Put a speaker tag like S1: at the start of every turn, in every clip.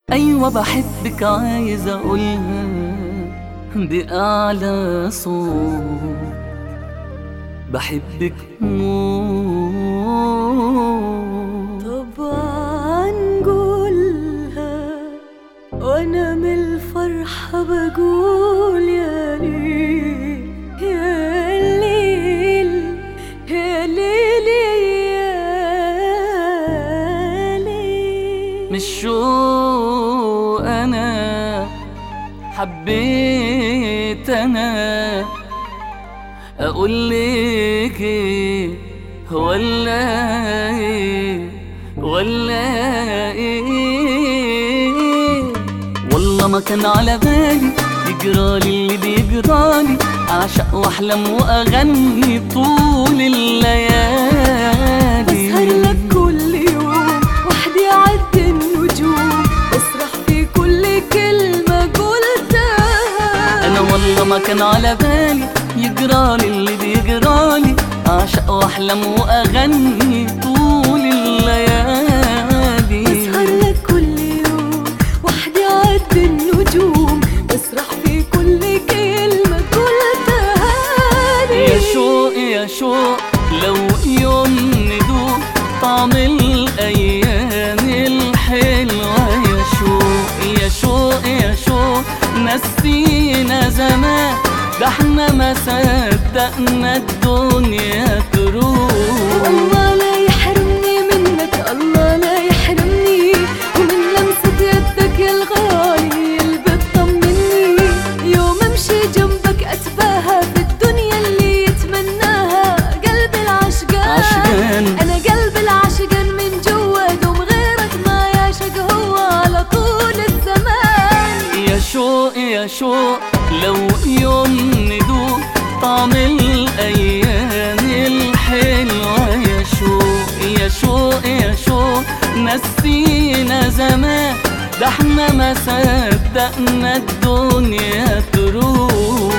S1: أيوة بحبك عايز أقولها بأعلى صوت بحبك موت
S2: طبعا قولها وانا من الفرحة بقول يا ليل يا ليل يا ليل يا ليل
S1: مش شو أنا حبيت أنا أقول لك إيه ولا إيه ولا إيه والله ما كان على بالي يجرالي اللي بيجرالي أعشق وأحلم وأغني طول الليالي
S2: بسهر لك كل يوم وحدي عد النجوم بسرح في كل كلمة قلتها
S1: انا والله ما كان على بالي يجرالي اللي بيجرالي اعشق واحلم واغني طول الليالي
S2: بسهر لك كل يوم وحدي عد النجوم بسرح في كل كلمة قلتها
S1: يا شوق يا شوق لو يوم ندوق طعم الايام الحلوه يا شوق يا شوق يا شوق نسينا زمان ده احنا ما صدقنا الدنيا تروح
S2: الله لا يحرمني منك الله لا يحرمني ومن لمسة يدك يا الغالي اللي بتطمني يوم امشي جنبك اتباهى في الدنيا اللي يتمناها قلبي العشقان
S1: عشقان.
S2: انا قلبي العشقان من جوا دوم غيرك ما يعشق هو على طول الزمان
S1: يا شوق يا شوق لو يوم ندوق طعم الأيام الحلوة يا شوق يا شوق يا شوق نسينا زمان ده احنا ما صدقنا الدنيا تروح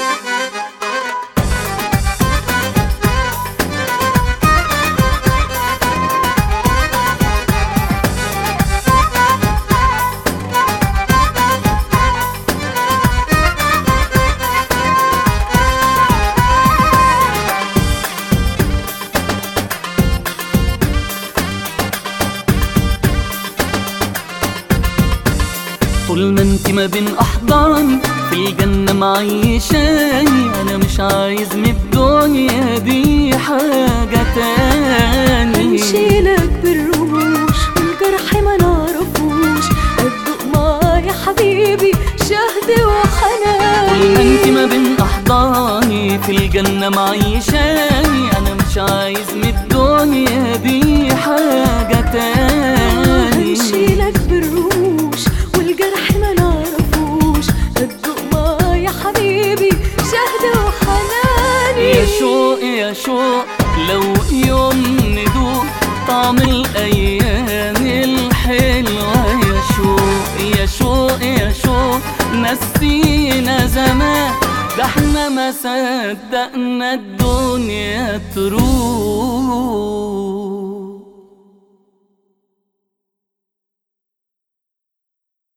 S1: طول ما انت ما بين احضاني في الجنة معيشاني انا مش عايز من الدنيا دي حاجة تاني
S2: نشيلك بالرموش والجرح ما نعرفوش الذوق ما يا حبيبي شهد
S1: طول ما
S2: وحنان
S1: انت ما بين احضاني في الجنة معيشاني انا مش عايز من الدنيا دي حاجة تاني
S2: نشيلك بالرموش والجرح ما نعرفوش الذوق ما يا حبيبي شهد وحنان
S1: يا شوق يا شوق لو يوم ندوق طعم الأيام الحلوة يا شوق يا شوق يا شوق نسينا زمان ده احنا ما صدقنا الدنيا تروح